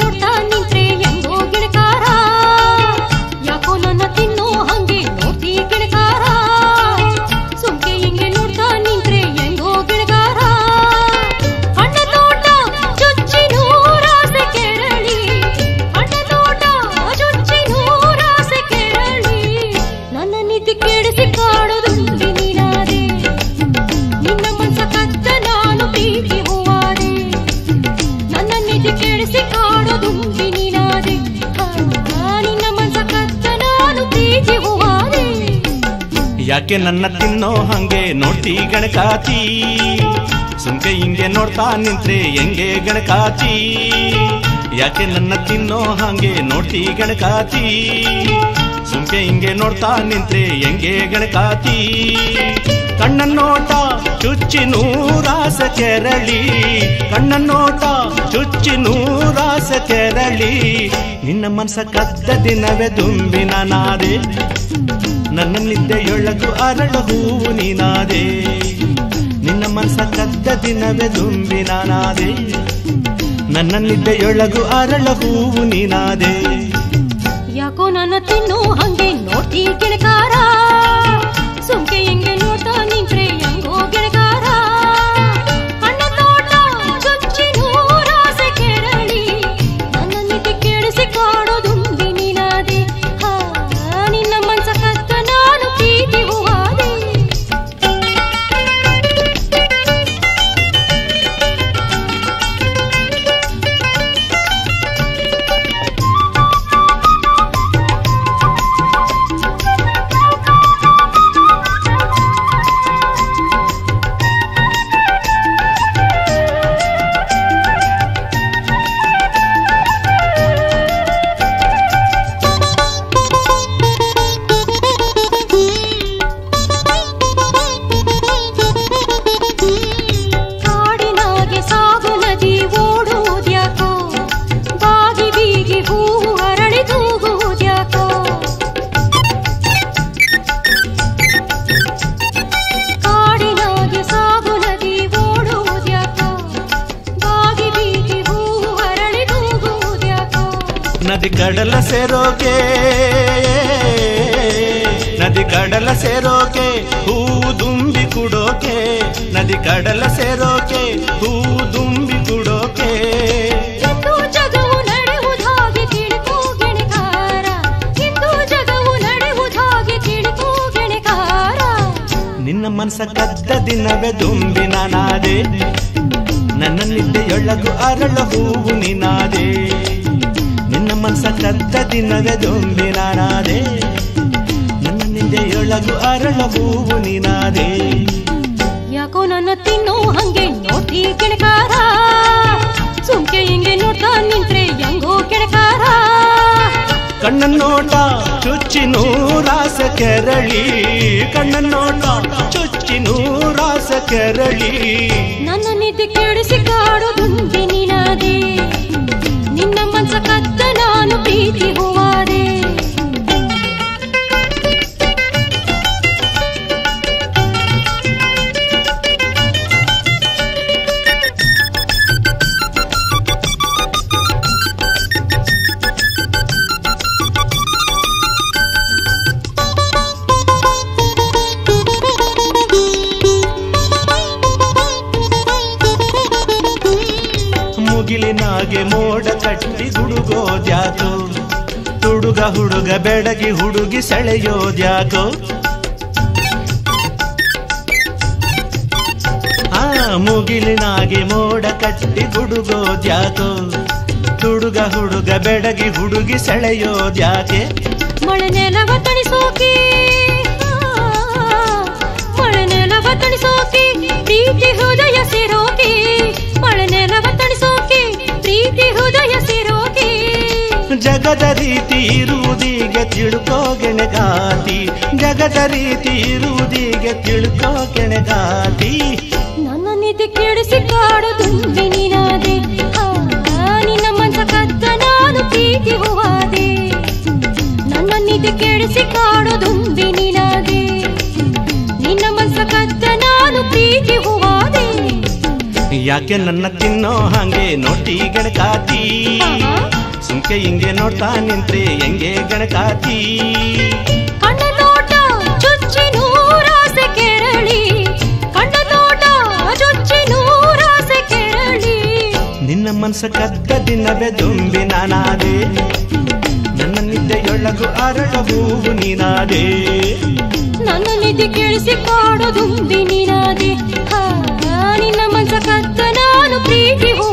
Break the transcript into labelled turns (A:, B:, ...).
A: ನೋಡ್ತಾ ನಿಂತ್ರೆ ಹೆಂಗೋ ಗಿಣಕಾರ ಯಾಕೋ ನನ್ನ ತಿನ್ನೋ ಹಂಗೆ ನೋಡ್ತಿ ಗಿಣಕಾರ ಸುಮ್ಕೆ ಹಿಂಗೆ ನೋಡ್ತಾ ನಿಂತ್ರೆ ಹೆಂಗೋ ಗಿಣಕಾರ ಹಣ್ಣ ತೋಟ ಚುಚ್ಚಿ ನೂರಾಸೆ ಕೆರಳಿ ಹಣ್ಣ ತೋಟ ಚುಚ್ಚಿ ನೂರಾಸೆ ಕೆರಳಿ ನನ್ನ ನಿದ್ದೆ ಕೆಡಿಸಿ ಕಾಡೋದು ನೀನಾದೆ ನಿನ್ನ ಮನಸ ಕದ್ದ ನಾನು ಪ್ರೀತಿ ಹೂವಾದೆ ನನ್ನ ನಿಧಿ ಕೆಡಿಸಿ ಕಾಡೋದು ನೀನಾದೆ ಆ, ನಿನ್ನ ಮನಸ ಕದ್ದ ನಾನು ಪ್ರೀತಿ ಹೂವಾದೆ
B: ಯಾಕೆ ನನ್ನ ತಿನ್ನೋ ಹಂಗೆ ನೋಡ್ತಿ ಗಣಕಾತಿ ಸುಮ್ಕೆ ಹಿಂಗೆ ನೋಡ್ತಾ ನಿಂತ್ರೆ ಹೆಂಗೆ ಗಣಕಾತಿ ಯಾಕೆ ನನ್ನ ತಿನ್ನೋ ಹಂಗೆ ನೋಡ್ತಿ ಗಣಕಾತಿ ಸುಮ್ಕೆ ಹಿಂಗೆ ನೋಡ್ತಾ ನಿಂತ್ರೆ ಹೆಂಗೆ ಗಣಕಾತಿ ಕಣ್ಣ ನೋಟ ಚುಚ್ಚಿ ನೂರಾಸ ಕೆರಳಿ ಕಣ್ಣ ನೋಟ ಚುಚ್ಚಿ ನೂರಾಸ ಕೆರಳಿ ನಿನ್ನ ಮನಸ ಕದ್ದ ದಿನವೇ ತುಂಬಿನ ನಾದೆ ನನ್ನ ನಿದ್ದೆಯೊಳಗು ಅರಳ ಹೂವು ನೀನಾದೆ ನಿನ್ನ ಮನಸ ಕದ್ದ ದಿನವೇ ತುಂಬಿ ನಾನಾದೆ ನನ್ನ ನಿದ್ದೆಯೊಳಗು ಅರಳ ಹೂವು ನೀನಾದೆ
A: ಯಾಕೋ ನನ್ನ ತಿನ್ನು ಹಂಗೆ ನೋಡ್ತಿ ಗಿಣಕಾರ ಸುಮ್ಕೆ ಹಿಂಗೆ ನೋಡ್ತಾ ನಿಂತ್ರೆ ಹೆಂಗೋ ಗಿಣಕಾರ ಹಣ್ಣ ತೋಟ ಚುಚ್ಚಿ ನೂರಾಸೆ ಕೆರಳಿ ನನ್ನ ನಿಧಿ ಕೆಡಿಸಿ ಕಾಡೋದು ನೀನಾದೆ ಹಾ ನಿನ್ನ ಮನ್ಸ ಕದ್ದ ನಾನು ಪ್ರೀತಿ ಹೂವಾದೆ ಕಾಡಿನಾಗೆ ಸಾಗು ನದಿ ಓಡುವುದ್ಯಾಕೋ ಬಾಗಿ ಬೀಗಿ ಹೂವು ಅರಳಿ ತೂಗುವುದ್ಯಾಕೋ ಕಾಡಿನಾಗೆ ಸಾಗು ನದಿ ಓಡುವುದ್ಯಾಕೋ ಬಾಗಿ ಬೀಗಿ ಹೂವು ಅರಳಿ ತೂಗುವುದ್ಯಾಕೋ
B: ನದಿ ಕಡಲ ಸೇರೋಕೆ ನದಿ ಕಡಲ ಸೇರೋಕೆ ಹೂವು ದುಂಬಿ ಕುಡೋಕೆ ನದಿ ಕಡಲ ಸೇರೋಕೆ ಹೂವು ದುಂಬಿ ಕುಡೋಕೆ
A: ಇಂದು ಜಗವು ನಡೆಯುವುದಾಗಿ ತಿಳಿಕೋ ಗೆಣಕಾರ ಇಂದು ಜಗವು ನಡೆಯುವುದಾಗಿ ತಿಳಿಕೋ ಗೆಣಕಾರ
B: ನಿನ್ನ ಮನಸ ಕದ್ದ ದಿನವೇ ದುಂಬಿ ನಾನಾದೆ ನನ್ನ ನಿದ್ದೆಯೊಳಗು ಅರಳ ಹೂವು ನೀನಾದೆ ನಿನ್ನ ಮನಸ ಕದ್ದ ದಿನವೇ ದುಂಬಿ ನಾನಾದೆ ನನ್ನ ನಿದ್ದೆಯೊಳಗು ಅರಳ ಹೂವು ನೀನಾದೆ
A: ಯಾಕೋ ನನ್ನ ತಿನ್ನೋ ಹಂಗೆ ನೋಡ್ತಿ ಗೆಣಕಾರ ಸುಮ್ಕೆ ಹಿಂಗೆ ನೋಡ್ತಾ ನಿಂತ್ರೆ ಹೆಂಗೋ ಗೆಣಕಾರ
B: ಕಣ್ಣ ನೋಟ ಚುಚ್ಚಿ ನೂರಾಸ ಕೆರಳಿ ಕಣ್ಣ ನೋಟ ಚುಚ್ಚಿ ನೂರಾಸ ಕೆರಳಿ
A: ನನ್ನ ನಿದ್ದೆ ಕೆಡಿಸಿ ಕಾಡೋದು ನೀನಾದೆ ನಿನ್ನ ಮನ್ಸ ಕದ್ದ ನಾನು ಪ್ರೀತಿ ಹೂವಾದೆ
B: ಮುಗಿಲಿನಾಗೆ ಮೋಡ ಕಟ್ಟಿ ಗುಡುಗೋದ್ಯಾಕೋ ಹುಡುಗ ಹುಡುಗ ಬೆಡಗಿ ಹುಡುಗಿ ಸೆಳೆಯೋದ್ಯಾಕೋ ಆ ಮುಗಿಲಿನಾಗೆ ಮೋಡ ಕಟ್ಟಿ ಗುಡುಗೋದ್ಯಾಕೋ ಹುಡುಗ ಹುಡುಗ ಬೆಡಗಿ ಹುಡುಗಿ ಸೆಳೆಯೋದ್ಯಾಕೆ
A: ಮಳೆ ನೆಲವ ತಣಿಸೋಕೆ ಮಳೆ ನೆಲವ ತಣಿಸೋಕೆ ಪ್ರೀತಿ ಹೃದಯ ಸೇರೋಕೆ ಮಳೆ ನೆಲವ ತಣಿಸೋಕೆ ಪ್ರೀತಿ ಹೃದಯ ಸೇರೋಕೆ
B: ಜಗದ ರೀತಿ ಇರುವುದೀಗ ತಿಳ್ಕೋ ಗೆಣಗಾತಿ ಜಗದ ರೀತಿ ಇರುವುದೀಗ ತಿಳ್ಕೋ ಗೆಣಗಾತಿ
A: ನನ್ನ ನಿದ್ದೆ ಕೆಡಿಸಿ ಕಾಡೋದು ನೀನಾದೆ ಆ, ನಿನ್ನ ಮನಸ ಕದ್ದ ನಾನು ಪ್ರೀತಿ ಹೂವಾದೆ ನನ್ನ ನಿದ್ದೆ ಕೆಡಿಸಿ ಕಾಡೋದು ನೀನಾದೆ ನಿನ್ನ ಮನಸ ಕದ್ದ ನಾನು ಪ್ರೀತಿ ಹೂವಾದೆ
B: ಯಾಕೆ ನನ್ನ ತಿನ್ನೋ ಹಂಗೆ ನೋಟಿ ಗೆಣಕಾತಿ
A: ಆಹಾ.
B: ಯಾಕೆ ಹಿಂಗೆ ನೋಡ್ತಾ ನಿಂತ್ರೆ ಹೆಂಗೆ ಗಣಕಾತಿ
A: ಕಣ್ಣ ನೋಟ ಚುಚ್ಚಿ ನೂರಾಸೆ ಕೆರಳಿ ಕಣ್ಣ ನೋಟ ಚುಚ್ಚಿ ನೂರಾಸೆ ಕೆರಳಿ
B: ನಿನ್ನ ಮನಸ್ಸ ಕದ್ದ ದಿನವೇ ದುಂಬಿ ನಾನಾದೆ ನನ್ನ ನಿದ್ದೆಯೊಳಗು ಅರಳ ಹೂವು ನೀನಾದೆ
A: ನನ್ನ ನಿಧಿ ಕೇಳಿಸಿ ಕಾಡು ದುಂಬಿ ನೀನಾದೆ ಹಾ, ನಿನ್ನ ಮನಸ ಕದ್ದ ನಾನು ಪ್ರೀತಿ